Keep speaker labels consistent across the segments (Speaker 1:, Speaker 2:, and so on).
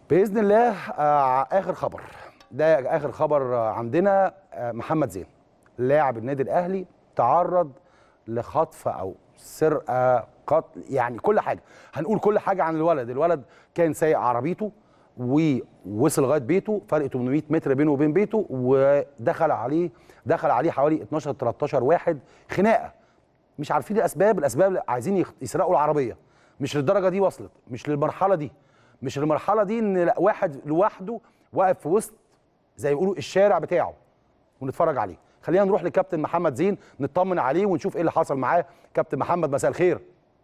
Speaker 1: باذن الله آه، اخر خبر ده اخر خبر آه، عندنا آه، محمد زين لاعب النادي الاهلي تعرض لخطف او سرقه قتل يعني كل حاجه هنقول كل حاجه عن الولد الولد كان سايق عربيته ووصل لغايه بيته فرق 800 متر بينه وبين بيته ودخل عليه دخل عليه حوالي 12 13 واحد خناقه مش عارفين الاسباب الاسباب عايزين يخ- يسرقوا العربيه مش للدرجه دي وصلت مش للمرحله دي مش للمرحله دي ان لا- واحد لوحده واقف في وسط زي ما يقولوا الشارع بتاعه ونتفرج عليه خلينا نروح لكابتن محمد زين نطمن عليه ونشوف ايه اللي حصل معاه كابتن محمد مساء الخير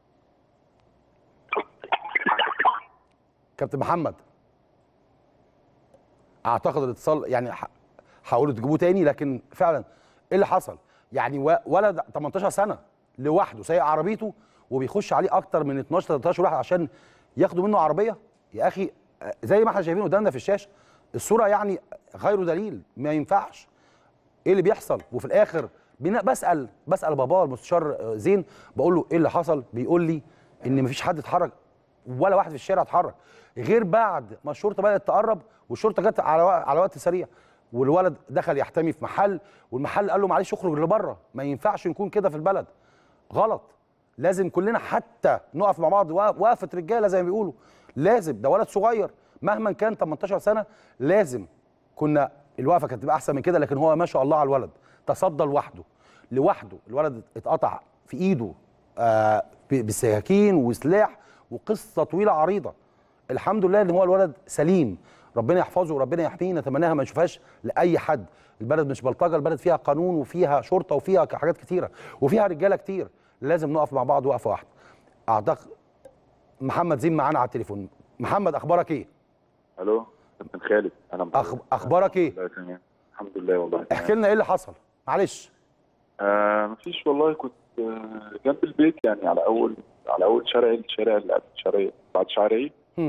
Speaker 1: كابتن محمد اعتقد الاتصال يعني ح- حاولوا تجيبوه تاني لكن فعلا ايه اللي حصل يعني و- ولد 18 سنه لوحده سايق عربيته وبيخش عليه اكتر من 12 13 واحد عشان ياخدوا منه عربيه يا اخي آه، زي ما احنا شايفين قدامنا في الشاشه الصوره يعني غير دليل ما ينفعش ايه اللي بيحصل وفي الاخر بنا بسال بسال باباه المستشار آه، زين بقول له ايه اللي حصل بيقول لي ان مفيش حد اتحرك ولا واحد في الشارع اتحرك غير بعد ما الشرطه بدات تقرب والشرطه جت على وق- على وقت سريع والولد دخل يحتمي في محل والمحل قال له معلش اخرج لبره ما ينفعش نكون كده في البلد غلط لازم كلنا حتى نقف مع بعض وق- وقفه رجاله زي ما بيقولوا لازم ده ولد صغير مهما كان 18 سنه لازم كنا الوقفه كانت تبقى احسن من كده لكن هو ما شاء الله على الولد تصدى لوحده لوحده الولد اتقطع في ايده آه ب- بسكاكين وسلاح وقصه طويله عريضه الحمد لله ان هو الولد سليم ربنا يحفظه وربنا يحميه نتمناها ما نشوفهاش لاي حد البلد مش بلطجه البلد فيها قانون وفيها شرطه وفيها حاجات كتيره وفيها رجاله كتير لازم نقف مع بعض وقفه واحده اعتقد محمد زين معانا على التليفون محمد اخبارك ايه
Speaker 2: الو كابتن خالد انا
Speaker 1: أخ... اخبارك ايه
Speaker 2: والله تمام الحمد لله والله
Speaker 1: احكي لنا ايه اللي حصل معلش
Speaker 2: آه مفيش والله كنت آه جنب البيت يعني على اول على اول شارع الشارع اللي قبل شارع بعد شارعي
Speaker 1: هم.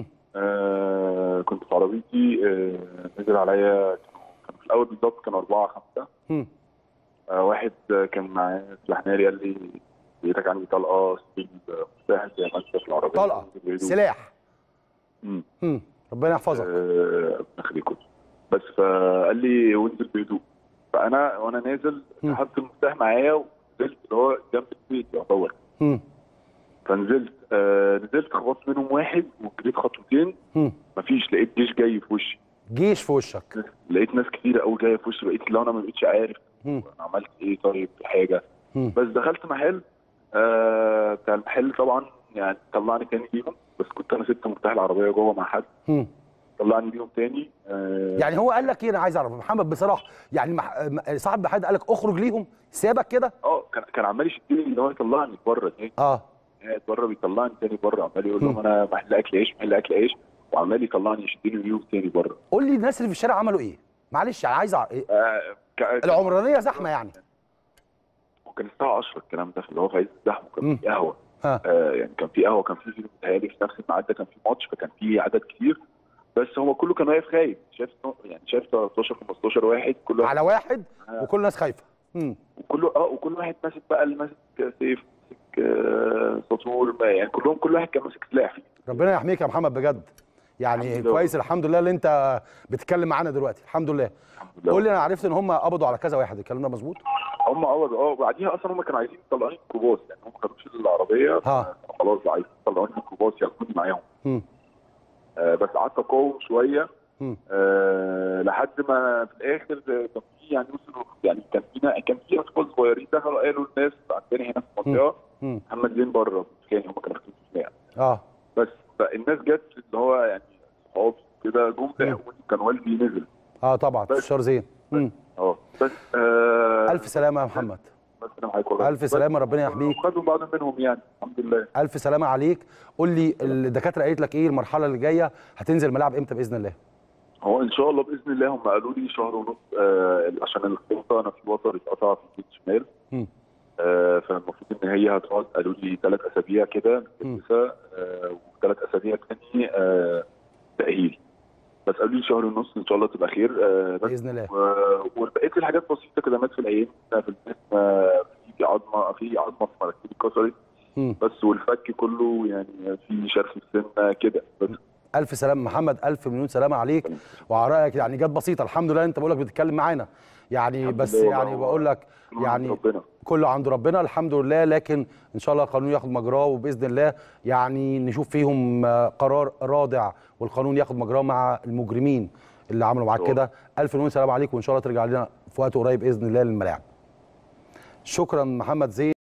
Speaker 2: آه كنت في عربيتي آه نزل عليا كانوا كانوا في الاول بالظبط كانوا اربعه خمسه
Speaker 1: هم.
Speaker 2: آه واحد آه، كان معاه سلاح ناري قال لي لقيتك عندي طلقه سبيل مفتاح زي ما انت في العربيه
Speaker 1: طلقه سلاح
Speaker 2: مم.
Speaker 1: هم. ربنا يحفظك
Speaker 2: آه، ربنا يخليكم بس فقال لي وانزل بهدوء فانا وانا نازل
Speaker 1: مم.
Speaker 2: حط المفتاح معايا ونزلت اللي هو جنب البيت يعتبر
Speaker 1: هم.
Speaker 2: فنزلت آه نزلت خبطت منهم واحد وجريت خطوتين
Speaker 1: هم.
Speaker 2: مفيش لقيت جيش جاي في وشي
Speaker 1: جيش في وشك
Speaker 2: لقيت ناس كتير قوي جايه في وشي بقيت لو انا ما بقتش عارف
Speaker 1: هم.
Speaker 2: انا عملت ايه طيب في حاجه
Speaker 1: هم.
Speaker 2: بس دخلت محل آه بتاع المحل طبعا يعني طلعني تاني ليهم بس كنت انا سبت مفتاح العربيه جوه مع حد
Speaker 1: هم.
Speaker 2: طلعني ليهم تاني آه
Speaker 1: يعني هو قال لك ايه انا عايز اعرف محمد بصراحه يعني مح... م- صاحب محل قال لك اخرج ليهم سابك كده
Speaker 2: اه كان كان عمال يشدني ان هو يطلعني بره تاني
Speaker 1: اه
Speaker 2: قاعد بره بيطلعني تاني بره عمال يقول
Speaker 1: مم.
Speaker 2: لهم انا محل اكل عيش محل اكل عيش وعمال يطلعني يشدني ويوم تاني بره
Speaker 1: قول لي الناس اللي في الشارع عملوا ايه معلش يعني عايز أعرف إيه؟
Speaker 2: آه ك-
Speaker 1: العمرانيه زحمه يعني
Speaker 2: وكان الساعه 10 الكلام ده اللي هو في عز الزحمه
Speaker 1: مم.
Speaker 2: وكان في قهوه
Speaker 1: ها
Speaker 2: آه يعني كان في قهوه كان في متهيألي في نفس الميعاد ده كان في ماتش فكان في عدد كتير بس هو كله كان واقف خايف شايف يعني شايف 13 15 واحد كل واحد
Speaker 1: على واحد
Speaker 2: آه.
Speaker 1: وكل الناس خايفه هم.
Speaker 2: وكله اه وكل واحد ماسك بقى اللي ماسك سيف ماسك آه سطور ما- يعني كلهم كل واحد كان ماسك سلاح
Speaker 1: ربنا يحميك يا محمد بجد يعني
Speaker 2: الحمد لله.
Speaker 1: كويس الحمد لله اللي انت بتتكلم معانا دلوقتي الحمد لله
Speaker 2: الحمد لله
Speaker 1: قول لي انا عرفت ان هم قبضوا على كذا واحد الكلام ده مظبوط
Speaker 2: هم اه اه وبعديها اصلا هم كانوا عايزين يطلعوني الميكروباص يعني هم ما كانوش العربيه
Speaker 1: ها.
Speaker 2: خلاص عايزين يطلعوني الميكروباص ياخدوني معاهم
Speaker 1: هم.
Speaker 2: آه بس قعدت اقاوم شويه
Speaker 1: هم.
Speaker 2: آه لحد ما في الاخر كان في يعني وصلوا يعني كان في كان في اطفال صغيرين دخلوا قالوا الناس عندنا هنا في المنطقه
Speaker 1: هم.
Speaker 2: محمد زين بره يعني هم كانوا في الخناقه
Speaker 1: اه
Speaker 2: بس فالناس جت اللي هو يعني صحابي كده جم لقوني كان والدي نزل
Speaker 1: اه طبعا
Speaker 2: بس.
Speaker 1: استشار زين هم.
Speaker 2: اه بس آه
Speaker 1: الف سلامه يا محمد
Speaker 2: بس انا معاك والله
Speaker 1: الف سلامه ربنا يحميك
Speaker 2: خدوا بعض منهم يعني الحمد لله
Speaker 1: الف سلامه عليك قول لي الدكاتره قالت لك ايه المرحله اللي جايه هتنزل ملاعب امتى باذن الله
Speaker 2: هو ان شاء الله باذن الله هم قالوا لي شهر ونص آه عشان الخطه انا في وتر اتقطع في الجيل الشمال
Speaker 1: مم.
Speaker 2: آه فالمفروض ان هي هتقعد قالوا لي ثلاث اسابيع كده
Speaker 1: مم.
Speaker 2: متجسسه آه وثلاث اسابيع تاني آه تاهيل بس قالوا لي شهر ونص ان شاء الله تبقى خير آه بس
Speaker 1: باذن الله
Speaker 2: و- وبقيت الحاجات بسيطه كده مات في العين في الجسم آه، في عظمه في عظمه في مناخيري اتكسرت
Speaker 1: مم.
Speaker 2: بس والفك كله يعني في شرخ في السنه كده بس
Speaker 1: الف سلام محمد الف مليون سلامه عليك وعلى رايك يعني جت بسيطه الحمد لله انت بقول لك بتتكلم معانا يعني
Speaker 2: الحمد
Speaker 1: بس
Speaker 2: لله
Speaker 1: يعني
Speaker 2: والله.
Speaker 1: بقول لك
Speaker 2: كله عند
Speaker 1: يعني
Speaker 2: ربنا.
Speaker 1: كله عند ربنا الحمد لله لكن ان شاء الله القانون ياخد مجراه وباذن الله يعني نشوف فيهم آه، قرار رادع والقانون ياخد مجراه مع المجرمين اللي عملوا معاك
Speaker 2: إن شاء
Speaker 1: كده الف مليون سلام عليكم وان شاء الله ترجع لنا في وقت قريب باذن الله للملاعب شكرا محمد زين